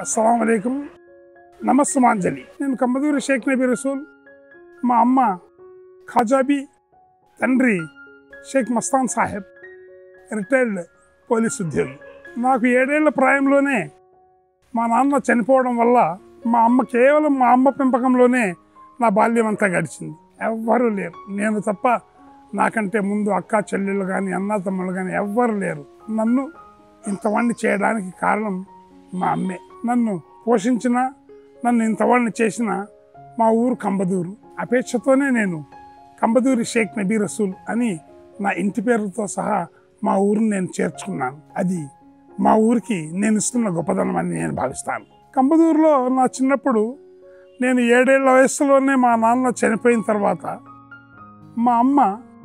అస్సలం అయికం నమస్సుమాంజలి నేను కంబదూరి షేక్ నబీ రసూల్ మా అమ్మ ఖాజాబీ తండ్రి షేక్ మస్తాన్ సాహెబ్ రిటైర్డ్ పోలీస్ ఉద్యోగి నాకు ఏడేళ్ల ప్రాయంలోనే మా నాన్న చనిపోవడం వల్ల మా అమ్మ కేవలం మా అమ్మ పెంపకంలోనే నా బాల్యం అంతా గడిచింది ఎవ్వరూ లేరు నేను తప్ప నాకంటే ముందు అక్క చెల్లెళ్ళు కానీ అన్న తమ్ముళ్ళు కానీ ఎవ్వరు లేరు నన్ను ఇంతవాణ్ణి చేయడానికి కారణం మా అమ్మే నన్ను పోషించిన నన్ను ఇంతవాణ్ణి చేసిన మా ఊరు కంబదూరు అపేక్షతోనే నేను కంబదూరి షేక్ నబీ రసూల్ అని నా ఇంటి పేరుతో సహా మా ఊరిని నేను చేర్చుకున్నాను అది మా ఊరికి నేను ఇస్తున్న గొప్పదనం అని నేను భావిస్తాను కంబదూరులో నా చిన్నప్పుడు నేను ఏడేళ్ల వయసులోనే మా నాన్న చనిపోయిన తర్వాత మా అమ్మ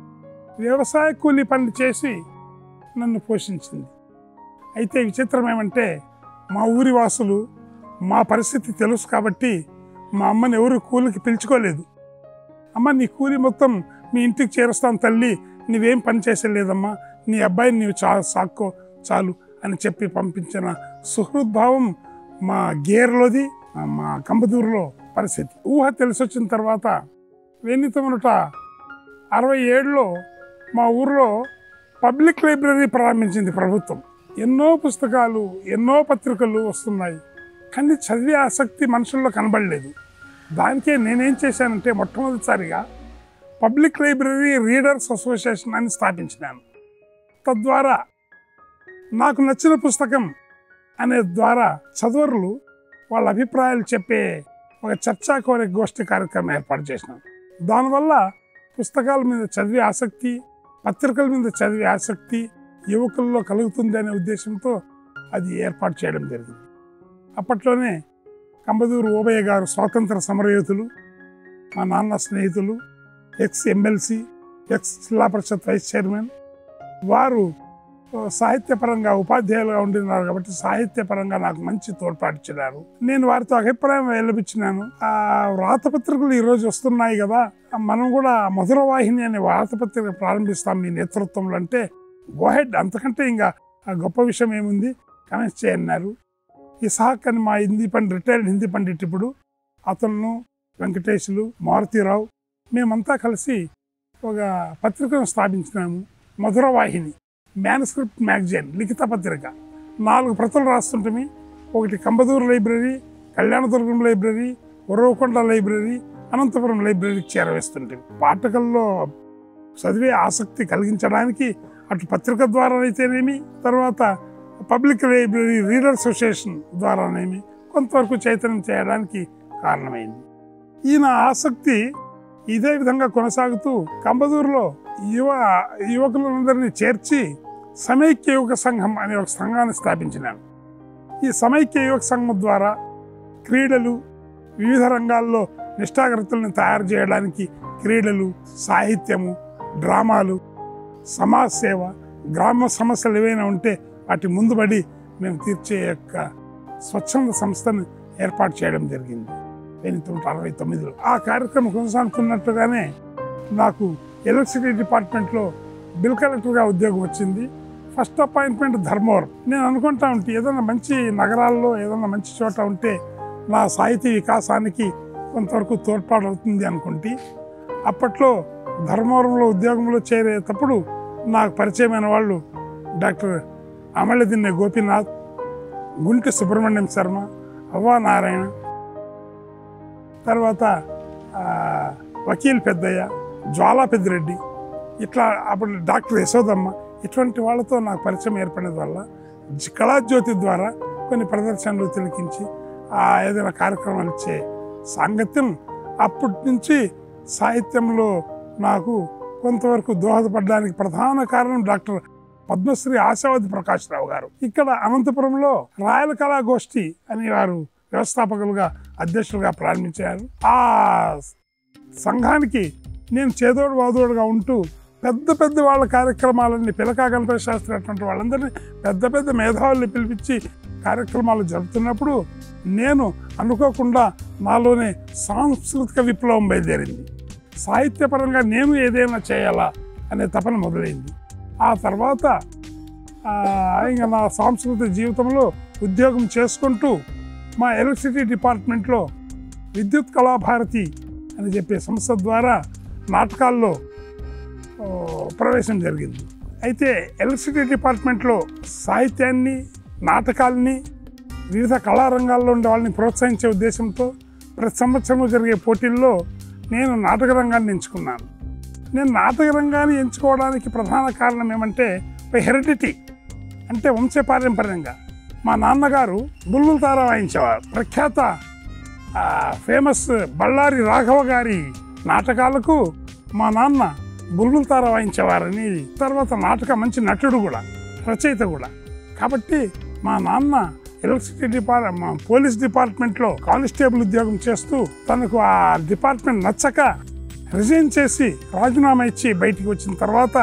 వ్యవసాయ కూలీ పనులు చేసి నన్ను పోషించింది అయితే విచిత్రం ఏమంటే మా ఊరి వాసులు మా పరిస్థితి తెలుసు కాబట్టి మా అమ్మని ఎవరు కూలికి పిలుచుకోలేదు అమ్మ నీ కూలి మొత్తం మీ ఇంటికి చేరుస్తాను తల్లి నీవేం పని చేసేలేదమ్మా నీ అబ్బాయిని నీవు చా సాక్కో చాలు అని చెప్పి పంపించిన సుహృద్భావం మా గేర్లోది మా కంబదూరులో పరిస్థితి ఊహ తెలిసొచ్చిన తర్వాత వెన్నితమునట అరవై ఏడులో మా ఊర్లో పబ్లిక్ లైబ్రరీ ప్రారంభించింది ప్రభుత్వం ఎన్నో పుస్తకాలు ఎన్నో పత్రికలు వస్తున్నాయి కానీ చదివే ఆసక్తి మనుషుల్లో కనబడలేదు దానికే నేనేం చేశానంటే మొట్టమొదటిసారిగా పబ్లిక్ లైబ్రరీ రీడర్స్ అసోసియేషన్ అని స్థాపించినాను తద్వారా నాకు నచ్చిన పుస్తకం అనే ద్వారా చదువరులు వాళ్ళ అభిప్రాయాలు చెప్పే ఒక చర్చా కోరిక గోష్ఠి కార్యక్రమం ఏర్పాటు చేసినాం దానివల్ల పుస్తకాల మీద చదివే ఆసక్తి పత్రికల మీద చదివే ఆసక్తి యువకుల్లో కలుగుతుంది అనే ఉద్దేశంతో అది ఏర్పాటు చేయడం జరిగింది అప్పట్లోనే కంబదూరు ఓబయ్య గారు స్వాతంత్ర సమరయోధులు మా నాన్న స్నేహితులు ఎక్స్ ఎమ్మెల్సీ ఎక్స్ జిల్లా పరిషత్ వైస్ చైర్మన్ వారు సాహిత్యపరంగా ఉపాధ్యాయులుగా ఉండినారు కాబట్టి సాహిత్యపరంగా నాకు మంచి తోడ్పాటిచ్చినారు నేను వారితో అభిప్రాయం వెల్లపించినాను ఆ వ్రాతపత్రికలు ఈరోజు వస్తున్నాయి కదా మనం కూడా మధుర వాహిని అనే వ్రాతపత్రిక ప్రారంభిస్తాం మీ నేతృత్వంలో అంటే గోహెడ్ అంతకంటే ఇంకా గొప్ప విషయం ఏముంది కమెంట్స్ చేయన్నారు ఇసాక్ అని మా హిందీ పండిట్ రిటైర్డ్ హిందీ పండిట్ ఇప్పుడు అతను వెంకటేశులు మారుతీరావు మేమంతా కలిసి ఒక పత్రికను స్థాపించినాము మధుర వాహిని మ్యానుస్క్రిప్ట్ మ్యాగజైన్ లిఖిత పత్రిక నాలుగు ప్రతులు రాస్తుంటే ఒకటి Kambaduru library Kalyandurgam library Uravakonda library Anantapuram లైబ్రరీకి చేరవేస్తుంటే పాఠకుల్లో చదివే ఆసక్తి కలిగించడానికి అటు పత్రిక ద్వారా అయితేనేమి తర్వాత పబ్లిక్ లైబ్రరీ రీడర్ అసోసియేషన్ ద్వారానేమి కొంతవరకు చైతన్యం చేయడానికి కారణమైంది ఈయన ఆసక్తి ఇదే విధంగా కొనసాగుతూ కంబదూరులో యువ యువకులందరినీ చేర్చి సమైక్య యువక సంఘం అనే ఒక సంఘాన్ని స్థాపించినాను ఈ సమైక్య యువక సంఘం ద్వారా క్రీడలు వివిధ రంగాల్లో నిష్ఠాగ్రతలను తయారు చేయడానికి క్రీడలు సాహిత్యము డ్రామాలు సమాజ సేవ గ్రామ సమస్యలు ఏవైనా ఉంటే వాటి ముందుబడి మేము తీర్చే యొక్క స్వచ్ఛంద సంస్థను ఏర్పాటు చేయడం జరిగింది ఎనిమిది వందల అరవై తొమ్మిదిలో ఆ కార్యక్రమం కొనసాగుతున్నట్టుగానే నాకు ఎలక్ట్రిసిటీ డిపార్ట్మెంట్లో బిల్ కలెక్టర్గా ఉద్యోగం వచ్చింది ఫస్ట్ అపాయింట్మెంట్ ధర్మవరం నేను అనుకుంటా ఉంటే ఏదైనా మంచి నగరాల్లో ఏదైనా మంచి చోట ఉంటే నా సాహితీ వికాసానికి కొంతవరకు తోడ్పాటు అవుతుంది అనుకుంటే అప్పట్లో ధర్మవరంలో ఉద్యోగంలో చేరేటప్పుడు నాకు పరిచయమైన వాళ్ళు డాక్టర్ అమలదిన్నె గోపీనాథ్ గుంటి సుబ్రహ్మణ్యం శర్మ అవ్వా నారాయణ తర్వాత వకీల్ పెద్దయ్య జ్వాలా పెద్దిరెడ్డి ఇట్లా అప్పుడు డాక్టర్ యశోదమ్మ ఇటువంటి వాళ్ళతో నాకు పరిచయం ఏర్పడినది వల్ల కళాజ్యోతి ద్వారా కొన్ని ప్రదర్శనలు తిలకించి ఏదైనా కార్యక్రమాలు ఇచ్చే సాంగత్యం అప్పటి నుంచి సాహిత్యంలో నాకు కొంతవరకు దోహదపడడానికి ప్రధాన కారణం డాక్టర్ పద్మశ్రీ ఆశావతి ప్రకాష్ రావు గారు ఇక్కడ అనంతపురంలో రాయల కళా గోష్ఠి అని వారు వ్యవస్థాపకులుగా అధ్యక్షులుగా ప్రారంభించారు ఆ సంఘానికి నేను చేదోడు వాదోడుగా ఉంటూ పెద్ద పెద్ద వాళ్ళ కార్యక్రమాలన్నీ పిలకా గణపతి శాస్త్రి అటువంటి వాళ్ళందరినీ పెద్ద పెద్ద మేధావుల్ని పిలిపించి కార్యక్రమాలు జరుపుతున్నప్పుడు నేను అనుకోకుండా నాలోనే సాంస్కృతిక విప్లవం బయలుదేరింది సాహిత్యపరంగా నేను ఏదైనా చేయాలా అనే తపన మొదలైంది ఆ తర్వాత ఇంకా నా సాంస్కృతిక జీవితంలో ఉద్యోగం చేసుకుంటూ మా ఎలక్ట్రిసిటీ డిపార్ట్మెంట్లో విద్యుత్ కళాభారతి అని చెప్పే సంస్థ ద్వారా నాటకాల్లో ఓ, ప్రవేశం జరిగింది అయితే ఎలక్ట్రిసిటీ డిపార్ట్మెంట్లో సాహిత్యాన్ని నాటకాల్ని వివిధ కళారంగాల్లో ఉండే వాళ్ళని ప్రోత్సహించే ఉద్దేశంతో ప్రతి సంవత్సరం జరిగే పోటీల్లో నేను నాటక రంగాన్ని ఎంచుకున్నాను నేను నాటక రంగాన్ని ఎంచుకోవడానికి ప్రధాన కారణం ఏమంటే హెరిడిటీ అంటే వంశపారంపర్యంగా మా నాన్నగారు బుల్బుల్ తార వాయించేవారు ప్రఖ్యాత ఆ, ఫేమస్ బళ్ళారి రాఘవ గారి నాటకాలకు మా నాన్న బుల్బుల్ తార వాయించేవారని తర్వాత నాటక మంచి నటుడు కూడా రచయిత కూడా కాబట్టి మా నాన్న ఎలక్ట్రిసిటీ డిపార్ట్ మా పోలీస్ డిపార్ట్మెంట్లో కానిస్టేబుల్ ఉద్యోగం చేస్తూ తనకు ఆ డిపార్ట్మెంట్ నచ్చక రిజైన్ చేసి రాజీనామా ఇచ్చి బయటికి వచ్చిన తర్వాత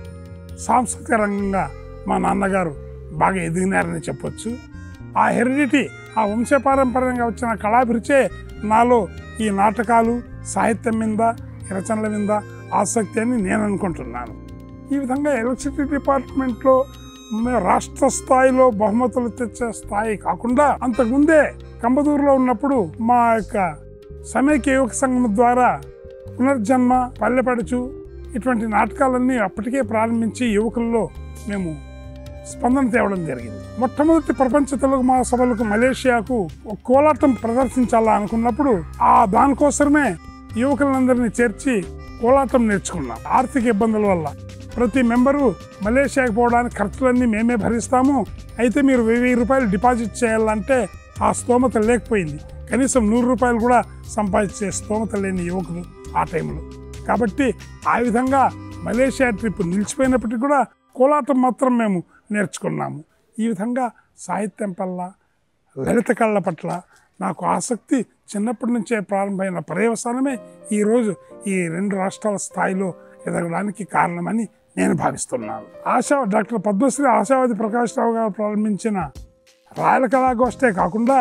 సాంస్కృతిక రంగంగా మా నాన్నగారు బాగా ఎదిగినారని చెప్పొచ్చు ఆ హెరిడిటీ ఆ వంశపారంపర్యంగా వచ్చిన కళాభిరుచే నాలో ఈ నాటకాలు సాహిత్యం మీద రచనల మీద ఆసక్తి అని నేను అనుకుంటున్నాను ఈ విధంగా ఎలక్ట్రిసిటీ డిపార్ట్మెంట్లో మేము రాష్ట్ర స్థాయిలో బహుమతులు తెచ్చే స్థాయి కాకుండా అంతకుముందే కంబదూరులో ఉన్నప్పుడు మా యొక్క సమైక్య యువక సంఘం ద్వారా పునర్జన్మ పల్లెపడుచు ఇటువంటి నాటకాలన్నీ అప్పటికే ప్రారంభించి యువకుల్లో మేము స్పందన తేవడం జరిగింది మొట్టమొదటి ప్రపంచ తెలుగు మహాసభలకు మలేషియాకు ఒక కోలాటం ప్రదర్శించాలా అనుకున్నప్పుడు ఆ దానికోసమే యువకులందరినీ చేర్చి కోలాటం నేర్చుకున్నాం ఆర్థిక ఇబ్బందుల వల్ల ప్రతి మెంబరు మలేషియాకి పోవడానికి ఖర్చులన్నీ మేమే భరిస్తాము అయితే మీరు వెయ్యి రూపాయలు డిపాజిట్ చేయాలంటే ఆ స్తోమత లేకపోయింది కనీసం నూరు రూపాయలు కూడా సంపాదించే స్తోమత లేని యువకులు ఆ టైంలో కాబట్టి ఆ విధంగా మలేషియా ట్రిప్ నిలిచిపోయినప్పటికీ కూడా కోలాటం మాత్రం మేము నేర్చుకున్నాము ఈ విధంగా సాహిత్యం పట్ల లలిత కళల పట్ల నాకు ఆసక్తి చిన్నప్పటి నుంచే ప్రారంభమైన పర్యవసానమే ఈరోజు ఈ రెండు రాష్ట్రాల స్థాయిలో ఎదగడానికి కారణమని నేను భావిస్తున్నాను ఆశా డాక్టర్ పద్మశ్రీ ఆశావాది ప్రకాష్ రావు గారు ప్రారంభించిన రాయల కళాగోష్ఠే కాకుండా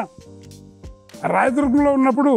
రాయదుర్గంలో ఉన్నప్పుడు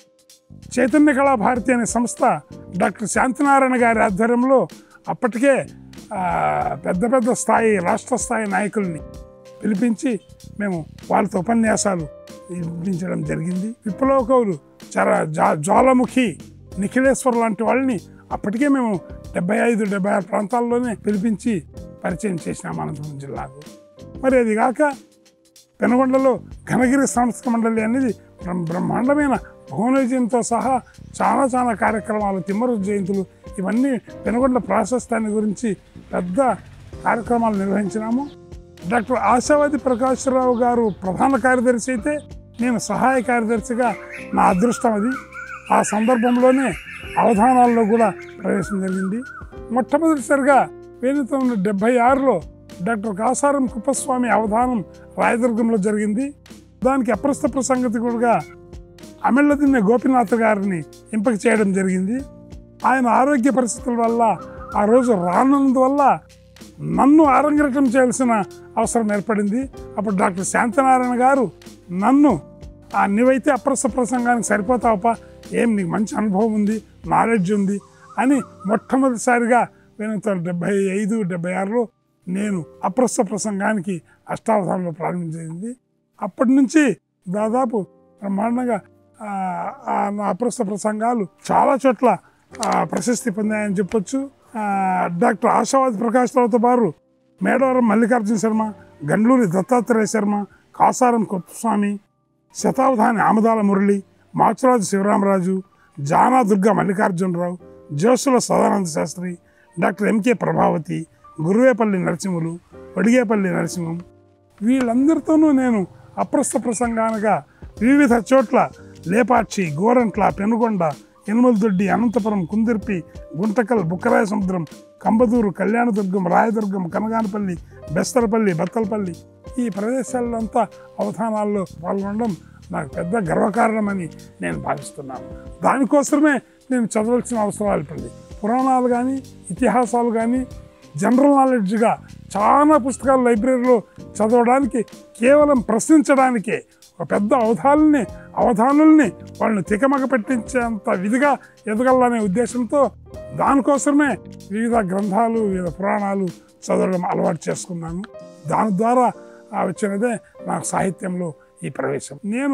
చైతన్య కళా భారతి అనే సంస్థ డాక్టర్ శాంతినారాయణ గారి ఆధ్వర్యంలో అప్పటికే ఆ, పెద్ద పెద్ద స్థాయి రాష్ట్ర స్థాయి నాయకుల్ని పిలిపించి మేము వాళ్ళతో ఉపన్యాసాలు ఇప్పించడం జరిగింది విప్లవ కవులు చర జా- జ్వాలాముఖి నిఖిలేశ్వర్ లాంటి వాళ్ళని అప్పటికే మేము డెబ్బై ఐదు డెబ్బై ఆరు ప్రాంతాల్లోనే పిలిపించి పరిచయం చేసినాం అనంతపురం జిల్లాకు మరి అది కాక పెనుగొండలో ఘనగిరి సాంస్కృతిక మండలి అనేది బ్రహ్మ- బ్రహ్మాండమైన భువనవిజయంతో సహా చాలా చాలా కార్యక్రమాలు తిమ్మరు జయంతులు ఇవన్నీ పెనుగొండ ప్రాశస్త్యాన్ని గురించి పెద్ద కార్యక్రమాలు నిర్వహించినాము డాక్టర్ ఆశావాది ప్రకాశ్రావు గారు ప్రధాన కార్యదర్శి అయితే నేను సహాయ కార్యదర్శిగా నా అదృష్టం అది ఆ సందర్భంలోనే అవధానాల్లో కూడా ప్రవేశం జరిగింది మొట్టమొదటిసారిగా వెయ్యి తొమ్మిది డెబ్బై ఆరులో డాక్టర్ కాసారం కుప్పస్వామి అవధానం రాయదుర్గంలో జరిగింది దానికి అప్రస్థ ప్రసంగతికుడుగా అమెళ్ళదిన్నె గోపినాథ్ గారిని ఎంపిక చేయడం జరిగింది ఆయన ఆరోగ్య పరిస్థితుల వల్ల ఆ రోజు రానందువల్ల నన్ను ఆరంగేటం చేయాల్సిన అవసరం ఏర్పడింది అప్పుడు డాక్టర్ శాంతనారాయణ గారు నన్ను ఆ నీవైతే అప్రస్థ ప్రసంగానికి సరిపోతావపా ఏం నీకు మంచి అనుభవం ఉంది నాలెడ్జ్ ఉంది అని మొట్టమొదటిసారిగా వెనుక డెబ్బై ఐదు డెబ్బై ఆరులో నేను అప్రస్థ ప్రసంగానికి అష్టావధానంలో ప్రారంభించింది అప్పటి నుంచి దాదాపు బ్రహ్మాండంగా ఆ, ఆ నా అప్రస్థ ప్రసంగాలు చాలా చోట్ల ఆ, ప్రశస్తి పొందాయని చెప్పొచ్చు ఆ, డాక్టర్ ఆశావాది ప్రకాష్ రావుతో పాటు మేడవరం మల్లికార్జున శర్మ గండ్లూరి దత్తాత్రేయ శర్మ కాసారం కుప్పస్వామి శతావధాని ఆమదాల మురళి మాచురాజు శివరామరాజు జానా దుర్గా మల్లికార్జునరావు జోసుల సదానంద శాస్త్రి డాక్టర్ ఎంకే ప్రభావతి గురువేపల్లి నరసింహులు వడిగేపల్లి నరసింహం వీళ్ళందరితోనూ నేను అప్రస్థ ప్రసంగానగా వివిధ చోట్ల లేపాక్షి గోరంట్ల పెనుగొండ యనమలదొడ్డి అనంతపురం కుందిర్పి గుంటకల్ బుక్కరాయ సముద్రం కంబదూరు కళ్యాణదుర్గం రాయదుర్గం కనగానపల్లి బెస్తరపల్లి బత్తలపల్లి ఈ ప్రదేశాల్లో అంతా అవధానాల్లో పాల్గొనడం నాకు పెద్ద గర్వకారణమని నేను భావిస్తున్నాను దానికోసమే నేను చదవాల్సిన అవసరాలు పడింది పురాణాలు కానీ ఇతిహాసాలు కానీ జనరల్ నాలెడ్జ్గా చాలా పుస్తకాలు లైబ్రరీలో చదవడానికి కేవలం ప్రశ్నించడానికే ఒక పెద్ద అవధానాల్ని అవధానుల్ని వాళ్ళని తికమక పెట్టించేంత విధిగా ఎదగలనే ఉద్దేశంతో దానికోసమే వివిధ గ్రంథాలు వివిధ పురాణాలు చదవడం అలవాటు చేసుకున్నాను దాని ద్వారా ఆ వచ్చినదే నాకు సాహిత్యంలో ఈ ప్రవేశం నేను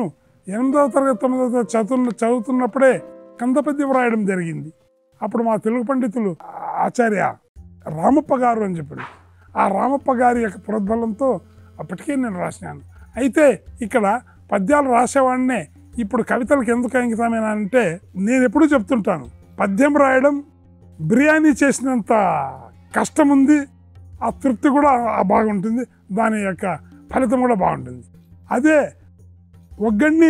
ఎనిమిదవ తరగతి తొమ్మిదవ తరగతి చదువుతున్న చదువుతున్నప్పుడే కందపద్యం రాయడం జరిగింది అప్పుడు మా తెలుగు పండితులు ఆచార్య రామప్ప గారు అని చెప్పాడు ఆ రామప్ప గారి యొక్క ప్రోద్బలంతో అప్పటికే నేను రాసినాను అయితే ఇక్కడ పద్యాలు రాసేవాడినే ఇప్పుడు కవితలకు ఎందుకు అంకితమైన అంటే నేను ఎప్పుడూ చెప్తుంటాను పద్యం రాయడం బిర్యానీ చేసినంత కష్టం ఉంది ఆ తృప్తి కూడా ఆ బాగుంటుంది దాని యొక్క ఫలితం కూడా బాగుంటుంది అదే ఒగ్గడిని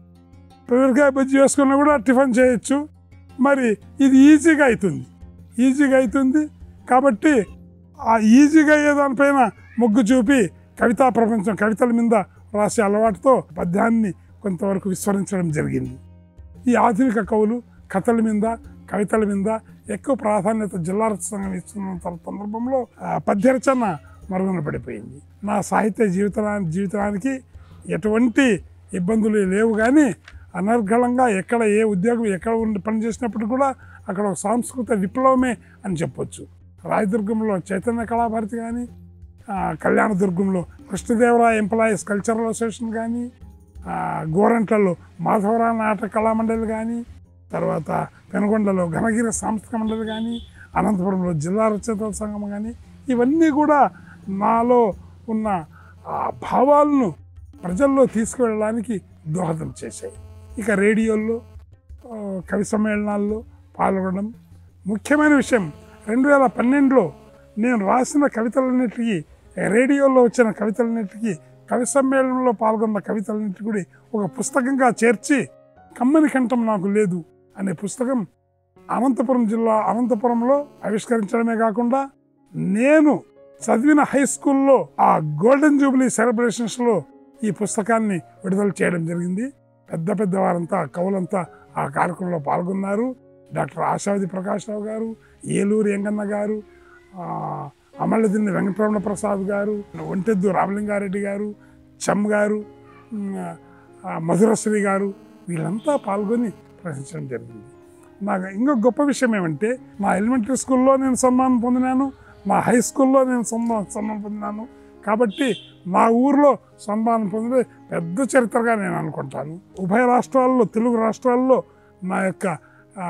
పెరకాయ బజ్జి వేసుకున్నా కూడా టిఫిన్ చేయొచ్చు మరి ఇది ఈజీగా అవుతుంది ఈజీగా అవుతుంది కాబట్టి ఆ ఈజీగా అయ్యే దానిపైన మొగ్గు చూపి కవితా ప్రపంచం కవితల మీద రాసే అలవాటుతో పద్యాన్ని కొంతవరకు విస్మరించడం జరిగింది ఈ ఆధునిక కవులు కథల మీద కవితల మీద ఎక్కువ ప్రాధాన్యత జిల్లా రచన సంఘం ఇస్తున్న సందర్భంలో ఆ, పద్య రచన మరుగున పడిపోయింది నా సాహిత్య జీవితా జీవితానికి ఎటువంటి ఇబ్బందులు లేవు కానీ అనర్గళంగా ఎక్కడ ఏ ఉద్యోగం ఎక్కడ ఉండి పనిచేసినప్పుడు కూడా అక్కడ ఒక సాంస్కృతిక విప్లవమే అని చెప్పొచ్చు రాయదుర్గంలో చైతన్య కళాభారతి కానీ ఆ, కళ్యాణదుర్గంలో కృష్ణదేవరాయ ఎంప్లాయీస్ కల్చరల్ అసోసియేషన్ కానీ ఆ, గోరంట్లలో మాధవరావు నాటక కళామండలి కానీ తర్వాత పెనుగొండలో ఘనగిరి సాంస్కృతిక మండలి కానీ అనంతపురంలో జిల్లా రచయితల సంఘం కానీ ఇవన్నీ కూడా నాలో ఉన్న ఆ భావాలను ప్రజల్లో తీసుకువెళ్ళడానికి దోహదం చేశాయి ఇక రేడియోల్లో ఆ, కవి సమ్మేళనాల్లో పాల్గొనడం ముఖ్యమైన విషయం రెండు వేల పన్నెండులో నేను రాసిన కవితలన్నిటికీ రేడియోలో వచ్చిన కవితలన్నిటికీ కవి సమ్మేళనంలో పాల్గొన్న కవితలన్నిటికీ కూడా ఒక పుస్తకంగా చేర్చి కమ్మని కంఠం నాకు లేదు అనే పుస్తకం అనంతపురం జిల్లా అనంతపురంలో ఆవిష్కరించడమే కాకుండా నేను చదివిన హై స్కూల్లో ఆ గోల్డెన్ జూబ్లీ సెలబ్రేషన్స్లో ఈ పుస్తకాన్ని విడుదల చేయడం జరిగింది పెద్ద పెద్ద వారంతా కవులంతా ఆ కార్యక్రమంలో పాల్గొన్నారు డాక్టర్ ఆశావతి ప్రకాశ్రావు గారు ఏలూరు ఎంగన్న గారు ఆ, అమలదిన్ని వెంకటరమణ ప్రసాద్ గారు ఒంటెద్దు రామలింగారెడ్డి గారు చమ్ గారు ఉమ్, ఆ, మధురశ్రీ గారు వీళ్ళంతా పాల్గొని ప్రశ్నించడం జరిగింది నాకు ఇంకో గొప్ప విషయం ఏమంటే నా ఎలిమెంటరీ స్కూల్లో నేను సన్మానం పొందినాను మా హై స్కూల్లో నేను సన్మానం సన్మానం పొందినాను కాబట్టి మా ఊర్లో సన్మానం పొందిన పెద్ద చరిత్రగా నేను అనుకుంటాను ఉభయ రాష్ట్రాల్లో తెలుగు రాష్ట్రాల్లో నా యొక్క ఆ,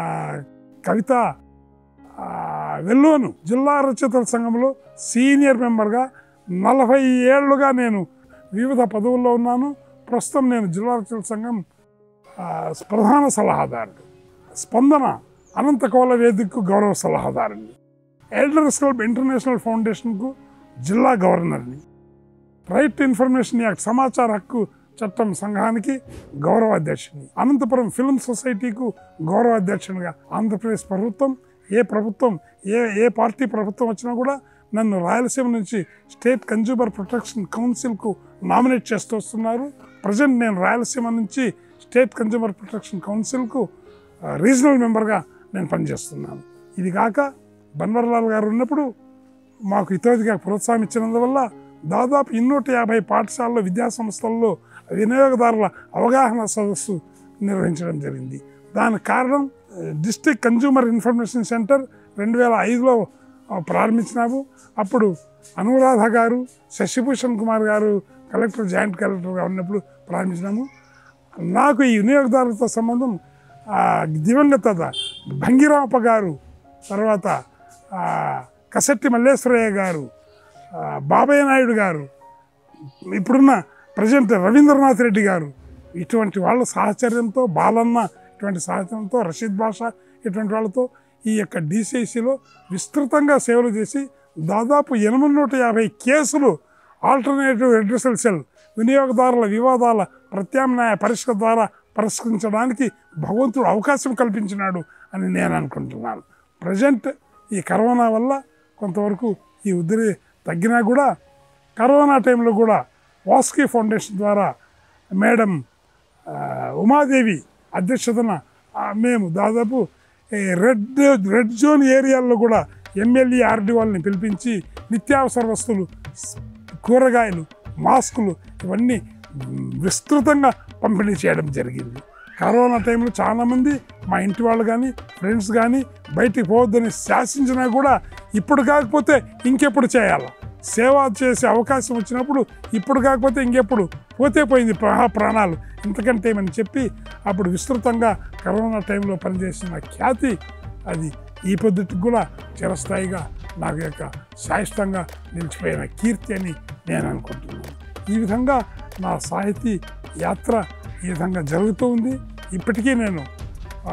కవిత ఆ, వెల్లువను జిల్లా రచయితల సంఘంలో సీనియర్ మెంబర్గా నలభై ఏళ్ళుగా నేను వివిధ పదవుల్లో ఉన్నాను ప్రస్తుతం నేను జిల్లా రచయితల సంఘం ఆ, ప్రధాన సలహాదారుడు స్పందన అనంత కౌల వేదికకు గౌరవ సలహాదారుని ఎల్డర్స్ క్లబ్ ఇంటర్నేషనల్ ఫౌండేషన్కు జిల్లా గవర్నర్ని రైట్ టు ఇన్ఫర్మేషన్ యాక్ట్ సమాచార హక్కు చట్టం సంఘానికి గౌరవ అధ్యక్షుని అనంతపురం ఫిల్మ్ సొసైటీకు గౌరవ అధ్యక్షునిగా ఆంధ్రప్రదేశ్ ప్రభుత్వం ఏ ప్రభుత్వం ఏ ఏ పార్టీ ప్రభుత్వం వచ్చినా కూడా నన్ను రాయలసీమ నుంచి స్టేట్ కన్జ్యూమర్ ప్రొటెక్షన్ కౌన్సిల్కు నామినేట్ చేస్తూ వస్తున్నారు ప్రజెంట్ నేను రాయలసీమ నుంచి స్టేట్ కన్జ్యూమర్ ప్రొటెక్షన్ కౌన్సిల్కు ఆ, రీజనల్ మెంబర్గా నేను పనిచేస్తున్నాను ఇది కాక బన్వర్లాల్ గారు ఉన్నప్పుడు మాకు ఇతోదిగా ప్రోత్సాహం ఇచ్చినందువల్ల దాదాపు ఇన్నూట యాభై పాఠశాలలో విద్యా సంస్థల్లో వినియోగదారుల అవగాహన సదస్సు నిర్వహించడం జరిగింది దానికి కారణం డిస్ట్రిక్ట్ కన్జ్యూమర్ ఇన్ఫర్మేషన్ సెంటర్ రెండు వేల ఐదులో ప్రారంభించినాము అప్పుడు అనురాధ గారు శశిభూషణ్ కుమార్ గారు కలెక్టర్ జాయింట్ కలెక్టర్గా ఉన్నప్పుడు ప్రారంభించినాము నాకు ఈ వినియోగదారులతో సంబంధం ఆ, దివంగత భంగిరామప్ప గారు తర్వాత ఆ, కసెట్టి మల్లేశ్వరయ్య గారు ఆ, బాబయ్య నాయుడు గారు ఇప్పుడున్న ప్రజెంట్ రవీంద్రనాథ్ రెడ్డి గారు ఇటువంటి వాళ్ళ సాహచర్యంతో బాలన్న ఇటువంటి సాహచర్యంతో రషీద్ బాషా ఇటువంటి వాళ్ళతో ఈ యొక్క డిసిసిలో విస్తృతంగా సేవలు చేసి దాదాపు ఎనిమిది నూట యాభై కేసులు ఆల్టర్నేటివ్ అడ్రసల్ సెల్ వినియోగదారుల వివాదాల ప్రత్యామ్నాయ పరిష్క ద్వారా పరిష్కరించడానికి భగవంతుడు అవకాశం కల్పించినాడు అని నేను అనుకుంటున్నాను ప్రజెంట్ ఈ కరోనా వల్ల కొంతవరకు ఈ ఉద్రి తగ్గినా కూడా కరోనా టైంలో కూడా వాస్కీ ఫౌండేషన్ ద్వారా మేడం ఆ, ఉమాదేవి అధ్యక్షతన ఆ, మేము దాదాపు ఈ రెడ్ రెడ్ జోన్ ఏరియాల్లో కూడా ఎమ్మెల్యే ఆర్డీ వాళ్ళని పిలిపించి నిత్యావసర వస్తువులు స్- కూరగాయలు మాస్కులు ఇవన్నీ మ్, విస్తృతంగా పంపిణీ చేయడం జరిగింది కరోనా టైంలో చాలామంది మా ఇంటి వాళ్ళు కానీ ఫ్రెండ్స్ కానీ బయటికి పోవద్దని శాసించినా కూడా ఇప్పుడు కాకపోతే ఇంకెప్పుడు చేయాలి సేవ చేసే అవకాశం వచ్చినప్పుడు ఇప్పుడు కాకపోతే ఇంకెప్పుడు పోతే పోయింది ప్రాణ ప్రాణాలు ఇంతకంటే ఏమని చెప్పి అప్పుడు విస్తృతంగా కరోనా టైంలో పనిచేసిన ఖ్యాతి అది ఈ పొద్దుటికి కూడా చిరస్థాయిగా నాకు యొక్క శాశ్వతంగా నిలిచిపోయిన కీర్తి అని నేను అనుకుంటున్నాను ఈ విధంగా నా సాహితీ యాత్ర ఈ విధంగా జరుగుతూ ఉంది ఇప్పటికీ నేను ఆ,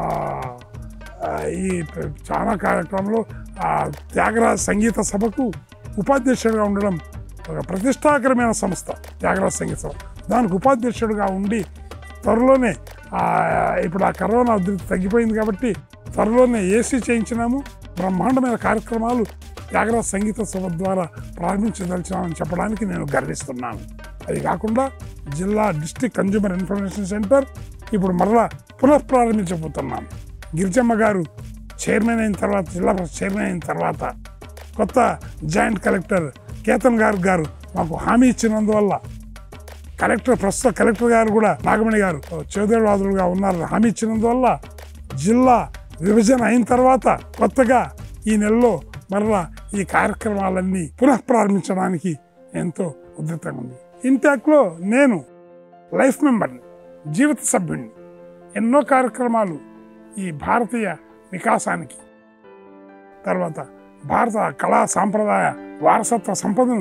ఆ, ఈ ప్ర- చాలా కార్యక్రమంలో ఆ త్యాగరాజ సంగీత సభకు ఉపాధ్యక్షుడిగా ఉండడం ఒక ప్రతిష్టాకరమైన సంస్థ త్యాగరాజ సంగీత సభ దానికి ఉపాధ్యక్షుడిగా ఉండి త్వరలోనే ఆ, ఇప్పుడు ఆ కరోనా ఉధృతి తగ్గిపోయింది కాబట్టి త్వరలోనే ఏసీ చేయించినాము బ్రహ్మాండమైన కార్యక్రమాలు త్యాగరాజ సంగీత సభ ద్వారా ప్రారంభించదలిచామని చెప్పడానికి నేను గర్విస్తున్నాను అది కాకుండా జిల్లా డిస్ట్రిక్ట్ కన్జ్యూమర్ ఇన్ఫర్మేషన్ సెంటర్ ఇప్పుడు మరలా పునఃప్రారంభించబోతున్నాం గిరిజమ్మ గారు చైర్మన్ అయిన తర్వాత జిల్లా పరిషత్ చైర్మన్ అయిన తర్వాత కొత్త జాయింట్ కలెక్టర్ కేతన్ గారు గారు మాకు హామీ ఇచ్చినందువల్ల కలెక్టర్ ప్రస్తుత కలెక్టర్ గారు కూడా నాగమణి గారు చౌదరివాదులుగా ఉన్నారు హామీ ఇచ్చినందువల్ల జిల్లా విభజన అయిన తర్వాత కొత్తగా ఈ నెలలో మరలా ఈ కార్యక్రమాలన్నీ పునః ప్రారంభించడానికి ఎంతో ఉధృతంగా ఉంది ఇంటాక్లో నేను లైఫ్ మెంబర్ని జీవిత సభ్యుడిని ఎన్నో కార్యక్రమాలు ఈ భారతీయ వికాసానికి తర్వాత భారత కళా సాంప్రదాయ వారసత్వ సంపదను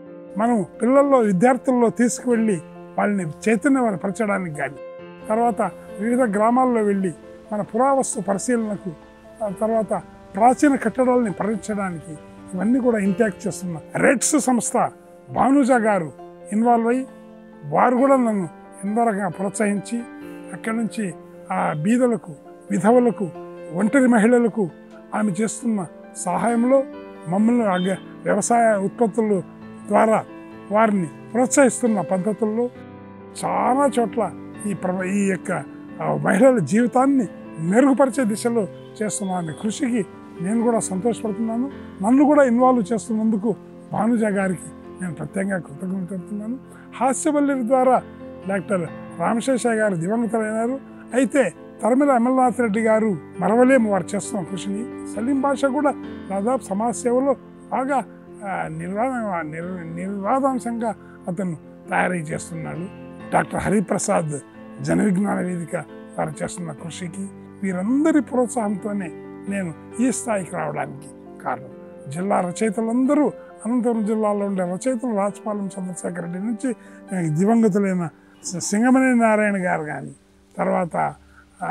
మనం పిల్లల్లో విద్యార్థుల్లో తీసుకువెళ్ళి వాళ్ళని చైతన్యపరచడానికి కానీ తర్వాత వివిధ గ్రామాల్లో వెళ్ళి మన పురావస్తు పరిశీలనకు ఆ తర్వాత ప్రాచీన కట్టడాలని పరీక్షించడానికి ఇవన్నీ కూడా ఇంటాక్ట్ చేస్తున్న రెడ్స్ సంస్థ భానుజ గారు ఇన్వాల్వ్ అయ్యి వారు కూడా నన్ను ఎంతో రకంగా ప్రోత్సహించి అక్కడి నుంచి ఆ బీదలకు విధవలకు ఒంటరి మహిళలకు ఆమె చేస్తున్న సహాయంలో మమ్మల్ని అగ- వ్యవసాయ ఉత్పత్తుల ద్వారా వారిని ప్రోత్సహిస్తున్న పద్ధతుల్లో చాలా చోట్ల ఈ ప్ర ఈ యొక్క ఆ, మహిళల జీవితాన్ని మెరుగుపరిచే దిశలో చేస్తున్న ఆమె కృషికి నేను కూడా సంతోషపడుతున్నాను నన్ను కూడా ఇన్వాల్వ్ చేస్తున్నందుకు భానుజ గారికి నేను ప్రత్యేకంగా కృతజ్ఞతలు చెప్తున్నాను హాస్యవల్లి ద్వారా డాక్టర్ రామశేషయ్య గారు దివంగతులైనారు అయితే తరమిల అమర్నాథ్ రెడ్డి గారు మరవలేము వారు చేస్తున్న కృషిని సలీం భాష కూడా దాదాపు సమాజ సేవలో బాగా ఆ, నిర్వాద నిర్ నిర్వాదాంశంగా అతను తయారీ చేస్తున్నాడు డాక్టర్ హరిప్రసాద్ జన విజ్ఞాన వేదిక వారు చేస్తున్న కృషికి వీరందరి ప్రోత్సాహంతోనే నేను ఈ స్థాయికి రావడానికి కారణం జిల్లా రచయితలందరూ అనంతపురం జిల్లాలో ఉండే రచయితలు రాజపాలెం చంద్రశేఖర్ రెడ్డి నుంచి ఆ, దివంగతులైన సి- సింగమనేని నారాయణ గారు కానీ తర్వాత ఆ,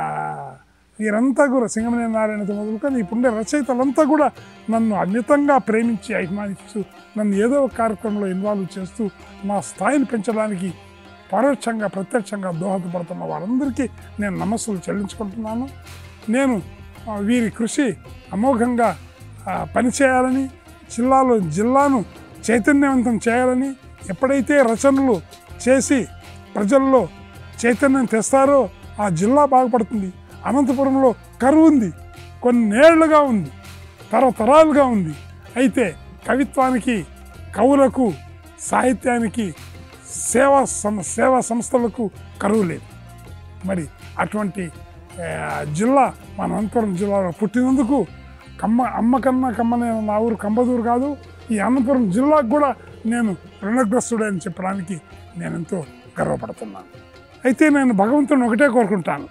వీరంతా కూడా సింగమనేని నారాయణతో మొదలుకొని ఇప్పుడుండే రచయితలంతా కూడా నన్ను అమితంగా ప్రేమించి అభిమానిస్తూ నన్ను ఏదో ఒక కార్యక్రమంలో ఇన్వాల్వ్ చేస్తూ నా స్థాయిని పెంచడానికి పరోక్షంగా ప్రత్యక్షంగా దోహదపడుతున్న వారందరికీ నేను నమస్సులు చెల్లించుకుంటున్నాను నేను ఆ, వీరి కృషి అమోఘంగా ఆ, పనిచేయాలని జిల్లాలో జిల్లాను చైతన్యవంతం చేయాలని ఎప్పుడైతే రచనలు చేసి ప్రజల్లో చైతన్యం తెస్తారో ఆ జిల్లా బాగుపడుతుంది అనంతపురంలో కరువు ఉంది కొన్నేళ్లుగా ఉంది తరతరాలుగా ఉంది అయితే కవిత్వానికి కవులకు సాహిత్యానికి సేవా సం సేవా సంస్థలకు కరువు లేదు మరి అటువంటి ఆ, జిల్లా మన అనంతపురం జిల్లాలో పుట్టినందుకు కమ్మ అమ్మ కన్నా కమ్మనే నా ఊరు కంబదూరు కాదు ఈ అనంతపురం జిల్లాకు కూడా నేను రుణగ్రస్తుడే అని చెప్పడానికి నేను ఎంతో గర్వపడుతున్నాను అయితే నేను భగవంతుని ఒకటే కోరుకుంటాను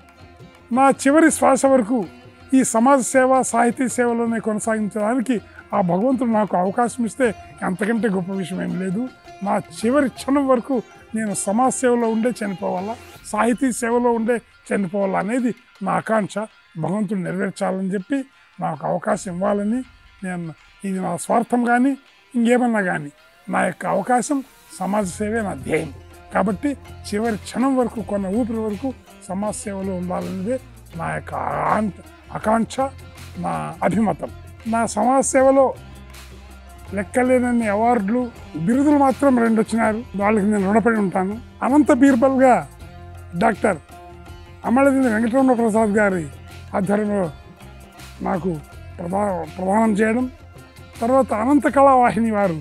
నా చివరి శ్వాస వరకు ఈ సమాజ సేవ సాహితీ సేవలోనే కొనసాగించడానికి ఆ భగవంతుడు నాకు అవకాశం ఇస్తే అంతకంటే గొప్ప విషయం ఏం లేదు నా చివరి క్షణం వరకు నేను సమాజ సేవలో ఉండే చనిపోవాలా సాహితీ సేవలో ఉండే చనిపోవాలా అనేది నా ఆకాంక్ష భగవంతుడు నెరవేర్చాలని చెప్పి నాకు అవకాశం ఇవ్వాలని నేను ఇది నా స్వార్థం కానీ ఇంకేమన్నా కానీ నా యొక్క అవకాశం సమాజ సేవే నా ధ్యేయం కాబట్టి చివరి క్షణం వరకు కొన్న ఊపిరి వరకు సమాజ సేవలో ఉండాలనేదే నా యొక్క ఆంట- ఆకాంక్ష నా అభిమతం నా సమాజ సేవలో లెక్కలేనన్ని అవార్డులు బిరుదులు మాత్రం రెండు వచ్చినారు వాళ్ళకి నేను రుణపడి ఉంటాను అనంత బీర్బల్గా డాక్టర్ అమలదిని వెంకటరమణ ప్రసాద్ గారి ఆధ్వర్యంలో నాకు ప్రధా ప్రదానం చేయడం తర్వాత అనంత కళావాహిని వారు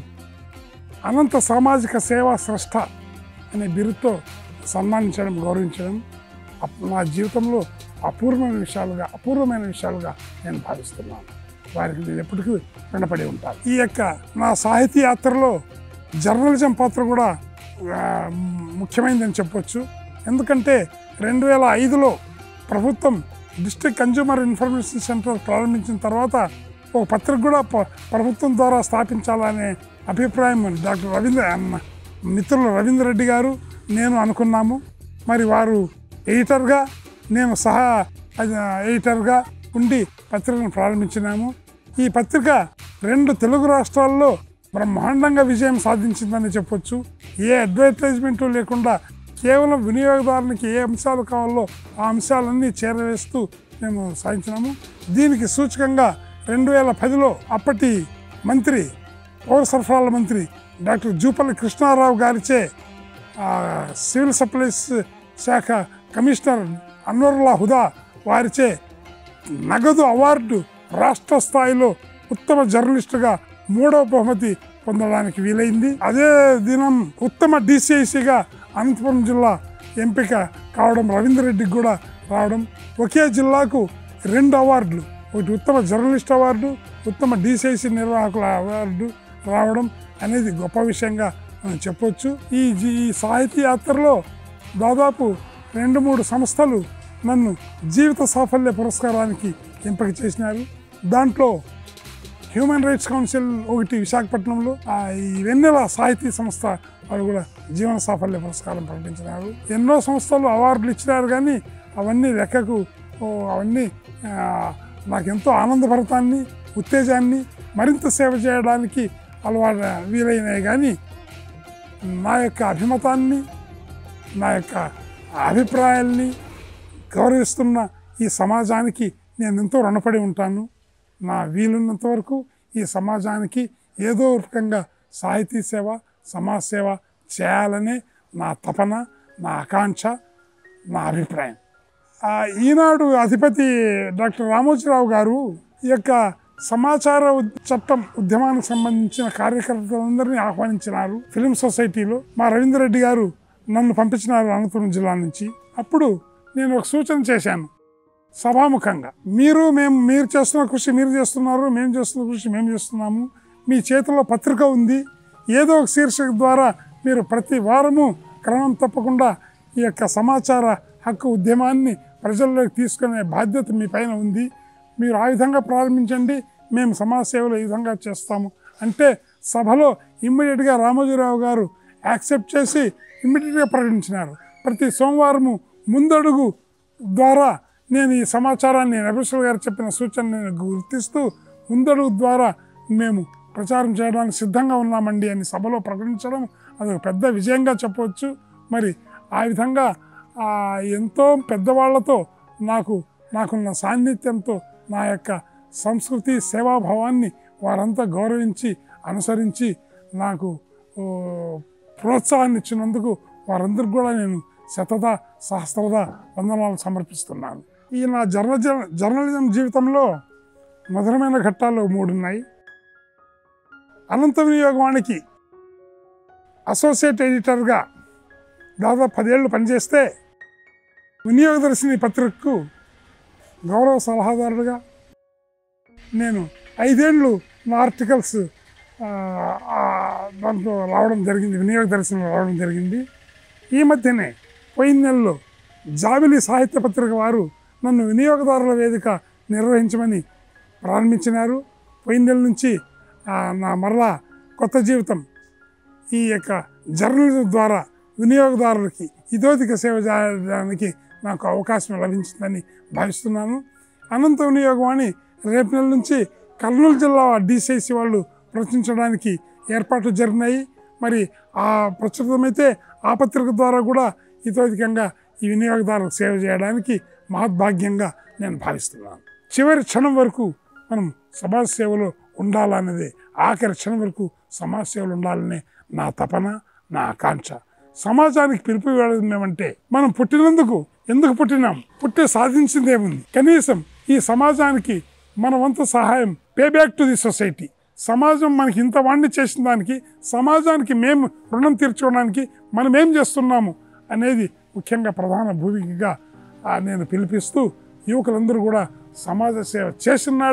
అనంత సామాజిక సేవా స్రష్ట అనే బిరుదుతో సన్మానించడం గౌరవించడం అప్- నా జీవితంలో అపూర్వమైన విషయాలుగా అపూర్వమైన విషయాలుగా నేను భావిస్తున్నాను వారికి నేను ఎప్పటికీ రుణపడి ఉంటాను ఈ యొక్క నా సాహితీ యాత్రలో జర్నలిజం పాత్ర కూడా ఆ, ముఖ్యమైనదని చెప్పొచ్చు ఎందుకంటే రెండు వేల ఐదులో ప్రభుత్వం డిస్ట్రిక్ట్ కన్జ్యూమర్ ఇన్ఫర్మేషన్ సెంటర్ ప్రారంభించిన తర్వాత ఒక పత్రిక కూడా ప- ప్రభుత్వం ద్వారా స్థాపించాలనే అభిప్రాయం డాక్టర్ రవీంద్ర అన్న మిత్రులు రవీంద్ర రెడ్డి గారు నేను అనుకున్నాము మరి వారు ఎడిటర్గా నేను సహా అది, ఎడిటర్గా ఉండి పత్రికను ప్రారంభించినాము ఈ పత్రిక రెండు తెలుగు రాష్ట్రాల్లో బ్రహ్మాండంగా విజయం సాధించిందని చెప్పొచ్చు ఏ అడ్వర్టైజ్మెంటు లేకుండా కేవలం వినియోగదారునికి ఏ అంశాలు కావాలో ఆ అంశాలన్నీ చేరవేస్తూ మేము సాధించినాము దీనికి సూచకంగా రెండు వేల పదిలో అప్పటి మంత్రి పౌర సరఫరాల మంత్రి డాక్టర్ జూపల్లి కృష్ణారావు గారిచే ఆ, సివిల్ సప్లైస్ శాఖ కమిషనర్ అన్వరుల్లా హుదా వారిచే నగదు అవార్డు రాష్ట్ర స్థాయిలో ఉత్తమ జర్నలిస్టుగా మూడవ బహుమతి పొందడానికి వీలైంది అదే దినం ఉత్తమ డిసిఐసిగా అనంతపురం జిల్లా ఎంపిక కావడం రవీందర్ రెడ్డికి కూడా రావడం ఒకే జిల్లాకు రెండు అవార్డులు ఒకటి ఉత్తమ జర్నలిస్ట్ అవార్డు ఉత్తమ డిసిఐసి నిర్వాహకుల అవార్డు రావడం అనేది గొప్ప విషయంగా మనం చెప్పొచ్చు ఈ జీ- ఈ సాహితీ యాత్రలో దాదాపు రెండు మూడు సంస్థలు నన్ను జీవిత సాఫల్య పురస్కారానికి ఎంపిక చేసినారు దాంట్లో హ్యూమన్ రైట్స్ కౌన్సిల్ ఒకటి విశాఖపట్నంలో ఆ ఈ వెన్నెల సాహితీ సంస్థ వాళ్ళు కూడా జీవన సాఫల్య పురస్కారం ప్రకటించినారు ఎన్నో సంస్థలు అవార్డులు ఇచ్చినారు కానీ అవన్నీ లెక్కకు ఓ, అవన్నీ ఆ, నాకెంతో ఆనందభరితాన్ని ఉత్తేజాన్ని మరింత సేవ చేయడానికి అలవాటు వీలైనాయి కానీ నా యొక్క అభిమతాన్ని నా యొక్క అభిప్రాయాల్ని గౌరవిస్తున్న ఈ సమాజానికి నేను ఎంతో రుణపడి ఉంటాను నా వీలున్నంత వరకు ఈ సమాజానికి ఏదో రకంగా సాహితీ సేవ సమాజ సేవ చేయాలనే నా తపన నా ఆకాంక్ష నా అభిప్రాయం ఆ, ఈనాడు అధిపతి డాక్టర్ రామోజీరావు గారు ఈ యొక్క సమాచార ఉద్- చట్టం ఉద్యమానికి సంబంధించిన కార్యకర్తలందరినీ ఆహ్వానించినారు ఫిలిం సొసైటీలో మా రవీందర్ రెడ్డి గారు నన్ను పంపించినారు అనంతపురం జిల్లా నుంచి అప్పుడు నేను ఒక సూచన చేశాను సభాముఖంగా మీరు మేము మీరు చేస్తున్న కృషి మీరు చేస్తున్నారు మేము చేస్తున్న కృషి మేము చేస్తున్నాము మీ చేతిలో పత్రిక ఉంది ఏదో ఒక శీర్షిక ద్వారా మీరు ప్రతి వారము క్రమం తప్పకుండా ఈ యొక్క సమాచార హక్కు ఉద్యమాన్ని ప్రజల్లోకి తీసుకునే బాధ్యత మీ పైన ఉంది మీరు ఆ విధంగా ప్రారంభించండి మేము సమాజ సేవలో ఈ విధంగా చేస్తాము అంటే సభలో ఇమ్మీడియట్గా రామోజీరావు గారు యాక్సెప్ట్ చేసి ఇమ్మీడియట్గా ప్రకటించినారు ప్రతి సోమవారము ముందడుగు ద్వారా నేను ఈ సమాచారాన్ని నబీశ్వర్ గారు చెప్పిన సూచన నేను గుర్తిస్తూ ముందడుగు ద్వారా మేము ప్రచారం చేయడానికి సిద్ధంగా ఉన్నామండి అని సభలో ప్రకటించడం అది ఒక పెద్ద విజయంగా చెప్పవచ్చు మరి ఆ విధంగా ఆ, ఎంతో పెద్దవాళ్లతో నాకు నాకున్న సాన్నిధ్యంతో నా యొక్క సంస్కృతి సేవాభావాన్ని వారంతా గౌరవించి అనుసరించి నాకు ఓ, ప్రోత్సాహాన్ని ఇచ్చినందుకు వారందరికీ కూడా నేను శతద సహస్రద వందనాలు సమర్పిస్తున్నాను ఈ నా జర్నలిజం జర్నలిజం జీవితంలో మధురమైన ఘట్టాలు మూడు ఉన్నాయి అనంత వినియోగవానికి అసోసియేట్ ఎడిటర్గా దాదాపు పదేళ్ళు పనిచేస్తే వినియోగదర్శిని పత్రికకు గౌరవ సలహాదారుడుగా నేను ఐదేళ్ళు నా ఆర్టికల్స్ ఆ, ఆ, దాంట్లో రావడం జరిగింది వినియోగ దర్శనం రావడం జరిగింది ఈ మధ్యనే పోయిన నెలలో జాబిలి సాహిత్య పత్రిక వారు నన్ను వినియోగదారుల వేదిక నిర్వహించమని ప్రారంభించినారు పోయిన నెల నుంచి ఆ, నా మరలా కొత్త జీవితం ఈ యొక్క జర్నలిజం ద్వారా వినియోగదారులకి ఇదోదిక సేవ చేయడానికి నాకు అవకాశం లభించిందని భావిస్తున్నాను అనంత వినియోగవాణి రేపు నెల నుంచి కర్నూలు జిల్లా డిసిసి వాళ్ళు ప్రచురించడానికి ఏర్పాట్లు జరిగినాయి మరి ఆ ప్రస్తుతమైతే ఆ పత్రిక ద్వారా కూడా ఇతోధికంగా ఈ వినియోగదారులకు సేవ చేయడానికి మహద్భాగ్యంగా నేను భావిస్తున్నాను చివరి క్షణం వరకు మనం సమాజ సేవలో ఉండాలన్నదే ఆఖరి క్షణం వరకు సమాజ సేవలు ఉండాలనే నా తపన నా ఆకాంక్ష సమాజానికి పిలుపు ఏమంటే మనం పుట్టినందుకు ఎందుకు పుట్టినాం పుట్టి సాధించిందేముంది కనీసం ఈ సమాజానికి మన వంతు సహాయం pay back to the society సమాజం మనకి ఇంత వాణ్ణి చేసిన దానికి సమాజానికి మేము రుణం తీర్చుకోవడానికి మనం ఏం చేస్తున్నాము అనేది ముఖ్యంగా ప్రధాన భూమికగా ఆ, నేను పిలిపిస్తూ యువకులందరూ కూడా సమాజ సేవ చేసిన నాడే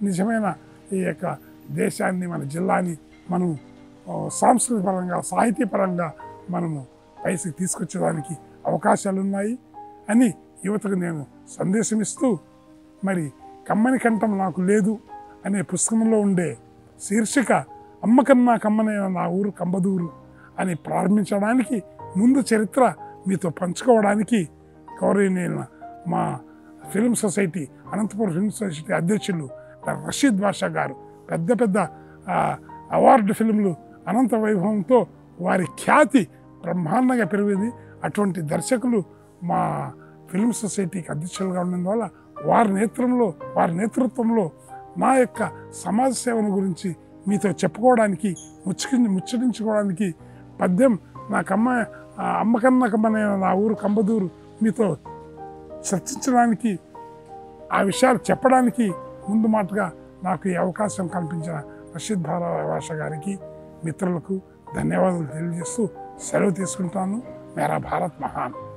నిజమైన ఈ యొక్క దేశాన్ని మన జిల్లాని మనం ఆ, సాంస్కృతిక పరంగా సాహితీపరంగా మనము పైకి తీసుకొచ్చేదానికి అవకాశాలు ఉన్నాయి అని యువతకు నేను సందేశం ఇస్తూ మరి కమ్మని కంఠం నాకు లేదు అనే పుస్తకంలో ఉండే శీర్షిక అమ్మకన్నా కమ్మనైన నా ఊరు కంబదూరు అని ప్రారంభించడానికి ముందు చరిత్ర మీతో పంచుకోవడానికి గౌరవనీయుల మా film society Anantapuram film society అధ్యక్షులు డాక్టర్ రషీద్ బాషా గారు పెద్ద పెద్ద ఆ, అవార్డు ఫిల్మ్లు అనంత వైభవంతో వారి ఖ్యాతి బ్రహ్మాండంగా పెరిగింది అటువంటి దర్శకులు మా ఫిల్మ్ సొసైటీకి అధ్యక్షులుగా ఉన్నందువల్ల వారి నేత్రంలో వారి నేతృత్వంలో నా యొక్క సమాజ సేవను గురించి మీతో చెప్పుకోవడానికి ముచ్చకి ముచ్చటించుకోవడానికి పద్యం నా కమ్మ ఆ అమ్మకన్న కమ్మనైన నా ఊరు కంబదూరు మీతో చర్చించడానికి ఆ విషయాలు చెప్పడానికి ముందు మాటగా నాకు ఈ అవకాశం కల్పించిన రషీద్ భాష గారికి మిత్రులకు ధన్యవాదాలు తెలియజేస్తూ సెలవు తీసుకుంటాను మేరా భారత్ మహాన్